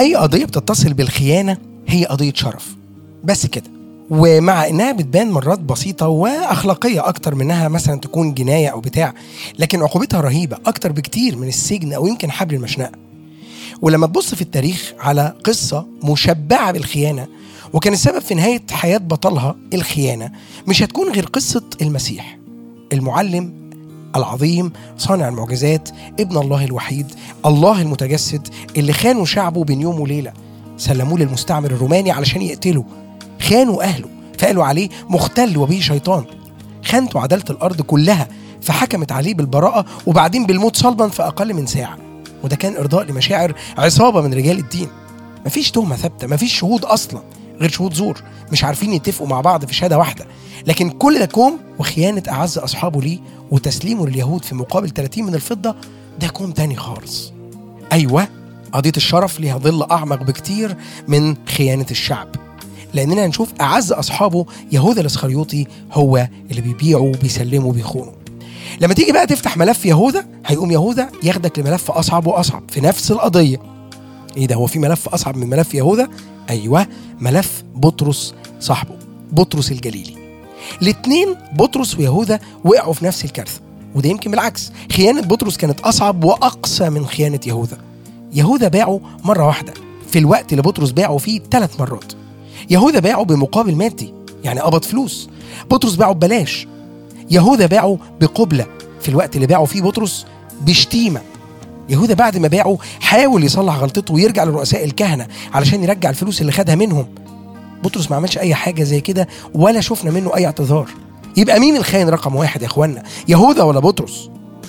اي قضيه بتتصل بالخيانه هي قضيه شرف بس كده ومع انها بتبان مرات بسيطه واخلاقيه اكتر منها مثلا تكون جنايه او بتاع لكن عقوبتها رهيبه اكتر بكتير من السجن او يمكن حبل المشنقه ولما تبص في التاريخ على قصه مشبعه بالخيانه وكان السبب في نهايه حياه بطلها الخيانه مش هتكون غير قصه المسيح المعلم العظيم صانع المعجزات ابن الله الوحيد الله المتجسد اللي خانوا شعبه بين يوم وليله سلموه للمستعمر الروماني علشان يقتله خانوا أهله فقالوا عليه مختل وبيه شيطان خانتوا عدالة الأرض كلها فحكمت عليه بالبراءة وبعدين بالموت صلبا في أقل من ساعة وده كان إرضاء لمشاعر عصابة من رجال الدين مفيش تهمة ثابتة مفيش شهود أصلا غير شهود زور مش عارفين يتفقوا مع بعض في شهادة واحدة لكن كل ده كوم وخيانة أعز أصحابه ليه وتسليمه لليهود في مقابل 30 من الفضة ده كوم تاني خالص أيوة قضية الشرف ليها ظل أعمق بكتير من خيانة الشعب لأننا هنشوف أعز أصحابه يهوذا الإسخريوطي هو اللي بيبيعه وبيسلمه وبيخونه لما تيجي بقى تفتح ملف يهوذا هيقوم يهوذا ياخدك لملف أصعب وأصعب في نفس القضية إيه ده هو في ملف أصعب من ملف يهوذا؟ أيوه ملف بطرس صاحبه بطرس الجليلي الاثنين بطرس ويهوذا وقعوا في نفس الكارثة وده يمكن بالعكس خيانة بطرس كانت أصعب وأقسى من خيانة يهوذا يهوذا باعه مرة واحدة في الوقت اللي بطرس باعه فيه ثلاث مرات يهوذا باعه بمقابل مادي يعني قبض فلوس بطرس باعه ببلاش يهوذا باعه بقبلة في الوقت اللي باعه فيه بطرس بشتيمة يهوذا بعد ما باعه حاول يصلح غلطته ويرجع لرؤساء الكهنة علشان يرجع الفلوس اللي خدها منهم بطرس ما عملش أي حاجة زي كده ولا شفنا منه أي اعتذار يبقى مين الخاين رقم واحد يا إخوانا يهوذا ولا بطرس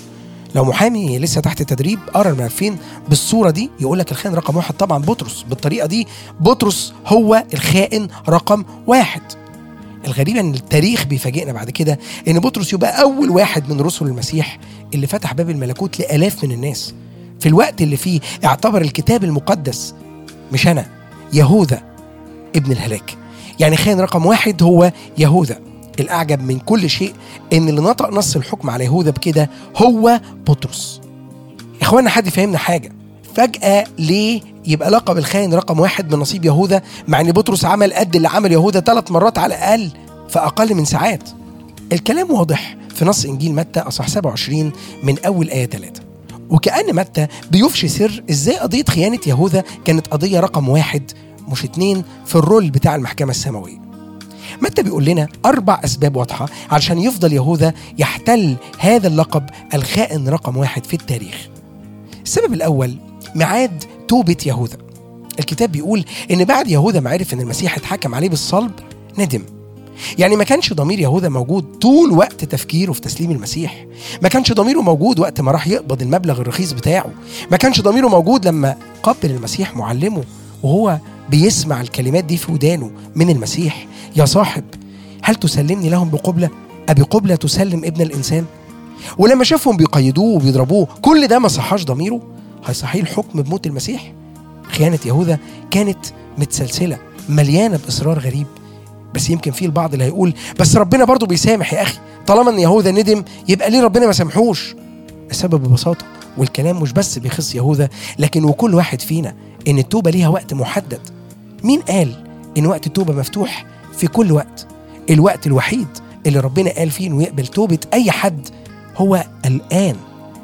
لو محامي لسه تحت التدريب قرا الملفين بالصوره دي يقول لك الخائن رقم واحد طبعا بطرس بالطريقه دي بطرس هو الخائن رقم واحد الغريب ان التاريخ بيفاجئنا بعد كده ان بطرس يبقى اول واحد من رسل المسيح اللي فتح باب الملكوت لالاف من الناس في الوقت اللي فيه اعتبر الكتاب المقدس مش انا يهوذا ابن الهلاك يعني خائن رقم واحد هو يهوذا الأعجب من كل شيء إن اللي نطق نص الحكم على يهوذا بكده هو بطرس إخوانا حد فهمنا حاجة فجأة ليه يبقى لقب الخاين رقم واحد من نصيب يهوذا مع ان بطرس عمل قد اللي عمل يهوذا ثلاث مرات على الاقل في اقل من ساعات. الكلام واضح في نص انجيل متى اصح 27 من اول ايه 3. وكأن متى بيفشي سر ازاي قضية خيانة يهوذا كانت قضية رقم واحد مش اتنين في الرول بتاع المحكمة السماوية. متى بيقول لنا أربع أسباب واضحة علشان يفضل يهوذا يحتل هذا اللقب الخائن رقم واحد في التاريخ السبب الأول ميعاد توبة يهوذا الكتاب بيقول إن بعد يهوذا ما عرف إن المسيح اتحكم عليه بالصلب ندم يعني ما كانش ضمير يهوذا موجود طول وقت تفكيره في تسليم المسيح ما كانش ضميره موجود وقت ما راح يقبض المبلغ الرخيص بتاعه ما كانش ضميره موجود لما قبل المسيح معلمه وهو بيسمع الكلمات دي في ودانه من المسيح يا صاحب هل تسلمني لهم بقبلة أبي قبلة تسلم ابن الإنسان ولما شافهم بيقيدوه وبيضربوه كل ده ما صحاش ضميره هيصحيه الحكم بموت المسيح خيانة يهوذا كانت متسلسلة مليانة بإصرار غريب بس يمكن في البعض اللي هيقول بس ربنا برضه بيسامح يا أخي طالما إن يهوذا ندم يبقى ليه ربنا ما سامحوش السبب ببساطة والكلام مش بس بيخص يهوذا لكن وكل واحد فينا إن التوبة ليها وقت محدد مين قال إن وقت التوبة مفتوح في كل وقت الوقت الوحيد اللي ربنا قال فيه انه يقبل توبة اي حد هو الان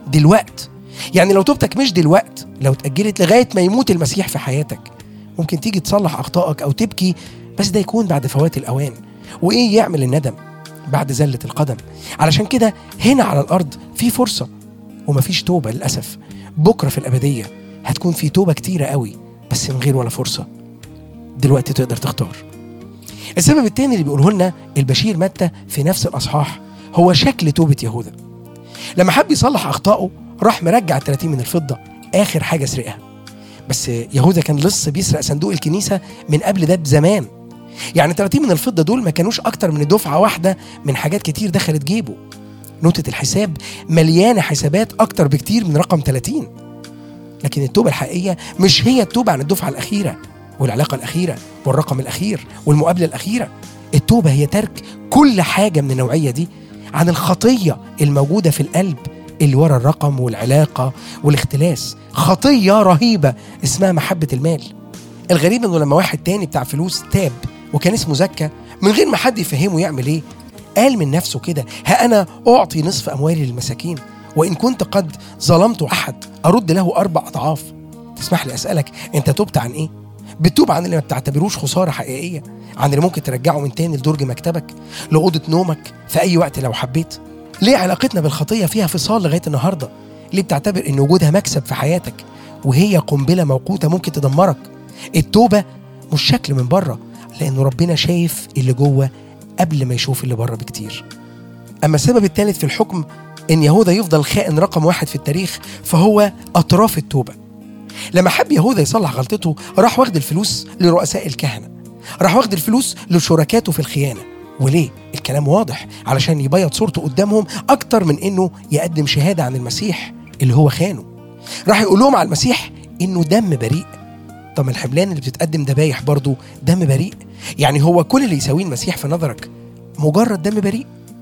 دلوقت يعني لو توبتك مش دلوقت لو اتأجلت لغاية ما يموت المسيح في حياتك ممكن تيجي تصلح أخطائك أو تبكي بس ده يكون بعد فوات الأوان وإيه يعمل الندم بعد زلة القدم علشان كده هنا على الأرض في فرصة ومفيش توبة للأسف بكرة في الأبدية هتكون في توبة كتيرة قوي بس من غير ولا فرصة دلوقتي تقدر تختار السبب الثاني اللي بيقوله لنا البشير متى في نفس الاصحاح هو شكل توبه يهوذا لما حب يصلح اخطائه راح مرجع 30 من الفضه اخر حاجه سرقها بس يهوذا كان لص بيسرق صندوق الكنيسه من قبل ده بزمان يعني 30 من الفضه دول ما كانوش اكتر من دفعه واحده من حاجات كتير دخلت جيبه نوتة الحساب مليانة حسابات أكتر بكتير من رقم 30 لكن التوبة الحقيقية مش هي التوبة عن الدفعة الأخيرة والعلاقة الأخيرة والرقم الأخير والمقابلة الأخيرة التوبة هي ترك كل حاجة من النوعية دي عن الخطية الموجودة في القلب اللي ورا الرقم والعلاقة والاختلاس خطية رهيبة اسمها محبة المال الغريب انه لما واحد تاني بتاع فلوس تاب وكان اسمه زكا من غير ما حد يفهمه يعمل ايه قال من نفسه كده ها انا اعطي نصف اموالي للمساكين وان كنت قد ظلمت احد ارد له اربع اضعاف تسمح لي اسالك انت تبت عن ايه بتوب عن اللي ما بتعتبروش خساره حقيقيه عن اللي ممكن ترجعه من تاني لدرج مكتبك لأوضة نومك في أي وقت لو حبيت ليه علاقتنا بالخطية فيها فصال لغاية النهاردة ليه بتعتبر إن وجودها مكسب في حياتك وهي قنبلة موقوتة ممكن تدمرك التوبة مش شكل من بره لأنه ربنا شايف اللي جوه قبل ما يشوف اللي بره بكتير أما السبب الثالث في الحكم إن يهوذا يفضل خائن رقم واحد في التاريخ فهو أطراف التوبة لما حب يهوذا يصلح غلطته راح واخد الفلوس لرؤساء الكهنة راح واخد الفلوس لشركاته في الخيانة وليه؟ الكلام واضح علشان يبيض صورته قدامهم أكتر من إنه يقدم شهادة عن المسيح اللي هو خانه راح يقول لهم على المسيح إنه دم بريء طب الحملان اللي بتتقدم ذبايح برضه دم بريء يعني هو كل اللي يساويه المسيح في نظرك مجرد دم بريء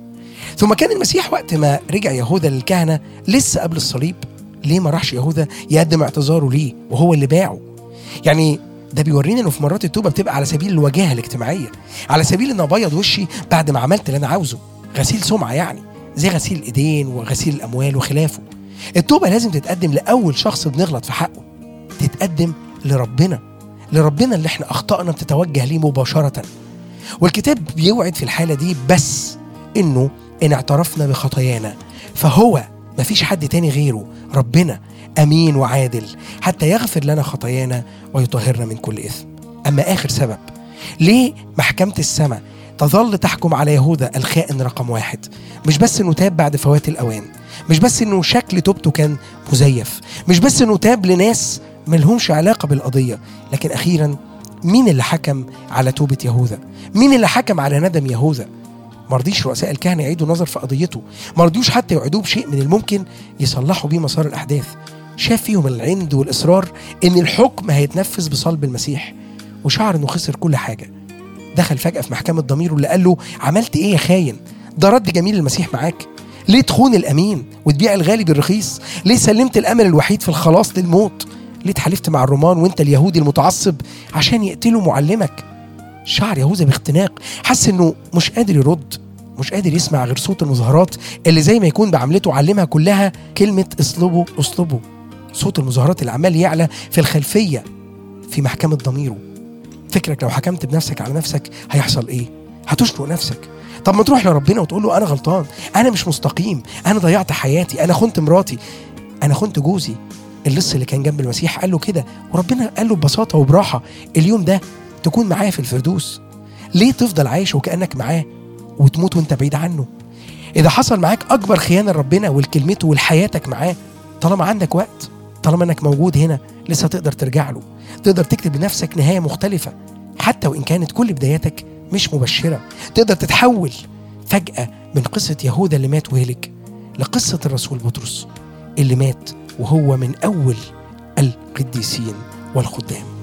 ثم كان المسيح وقت ما رجع يهوذا للكهنة لسه قبل الصليب ليه ما راحش يهوذا يقدم اعتذاره ليه وهو اللي باعه يعني ده بيورينا انه في مرات التوبه بتبقى على سبيل الوجاهه الاجتماعيه على سبيل ان ابيض وشي بعد ما عملت اللي انا عاوزه غسيل سمعه يعني زي غسيل الايدين وغسيل الاموال وخلافه التوبه لازم تتقدم لاول شخص بنغلط في حقه تتقدم لربنا لربنا اللي احنا اخطائنا بتتوجه ليه مباشره والكتاب بيوعد في الحاله دي بس انه ان اعترفنا بخطايانا فهو مفيش حد تاني غيره ربنا امين وعادل حتى يغفر لنا خطايانا ويطهرنا من كل اثم اما اخر سبب ليه محكمه السماء تظل تحكم على يهوذا الخائن رقم واحد مش بس انه تاب بعد فوات الاوان مش بس انه شكل توبته كان مزيف مش بس انه تاب لناس ملهمش علاقه بالقضيه لكن اخيرا مين اللي حكم على توبه يهوذا مين اللي حكم على ندم يهوذا مرضيش رؤساء الكهنه يعيدوا نظر في قضيته مرضيوش حتى يوعدوه بشيء من الممكن يصلحوا بيه مسار الاحداث شاف فيهم العند والاصرار ان الحكم هيتنفذ بصلب المسيح وشعر انه خسر كل حاجه دخل فجاه في محكمه ضميره اللي قال له عملت ايه يا خاين ده رد جميل المسيح معاك ليه تخون الامين وتبيع الغالي بالرخيص ليه سلمت الامل الوحيد في الخلاص للموت ليه اتحالفت مع الرومان وانت اليهودي المتعصب عشان يقتلوا معلمك شعر يهوذا باختناق حس انه مش قادر يرد مش قادر يسمع غير صوت المظاهرات اللي زي ما يكون بعملته علمها كلها كلمة اصلبوا اصلبوا صوت المظاهرات اللي عمال يعلى في الخلفية في محكمة ضميره فكرك لو حكمت بنفسك على نفسك هيحصل ايه هتشنق نفسك طب ما تروح لربنا وتقول له انا غلطان انا مش مستقيم انا ضيعت حياتي انا خنت مراتي انا خنت جوزي اللص اللي كان جنب المسيح قال له كده وربنا قال له ببساطه وبراحه اليوم ده تكون معاه في الفردوس ليه تفضل عايش وكانك معاه وتموت وانت بعيد عنه اذا حصل معاك اكبر خيانه لربنا ولكلمته ولحياتك معاه طالما عندك وقت طالما انك موجود هنا لسه تقدر ترجع له تقدر تكتب لنفسك نهايه مختلفه حتى وان كانت كل بداياتك مش مبشره تقدر تتحول فجاه من قصه يهوذا اللي مات وهلك لقصه الرسول بطرس اللي مات وهو من اول القديسين والخدام